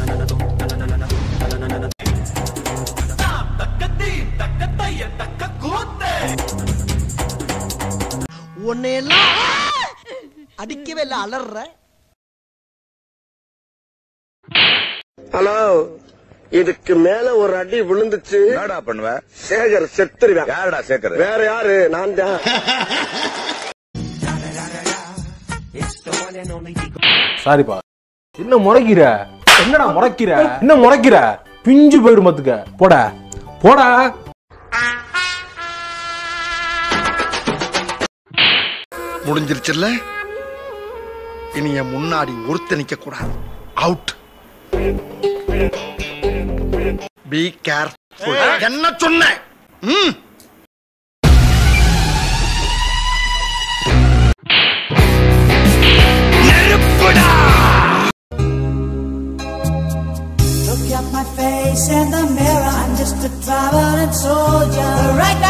உன்னையெல்லாம் அடிக்கவே இல்ல அலற ஹலோ இதுக்கு மேல ஒரு அடி விழுந்துச்சு என்னடா பண்ணுவ சேகர் செத்துருவேன் யாருடா சேக்கர் வேற யாரு நான் தான் சாரிப்பா என்ன முறைக்கிற என்னடா முறைக்கிற என்ன முறைக்கிற பிஞ்சு போயிடும் பாத்துக்க போடா போடா முடிஞ்சிருச்சுல்ல இனி என் முன்னாடி ஒருத்த நிக்க கூடாது அவுட் பி கேர்ஃபுல் என்ன சொன்னேன் ம் Look at my face in the mirror. I'm just a traveling soldier. The right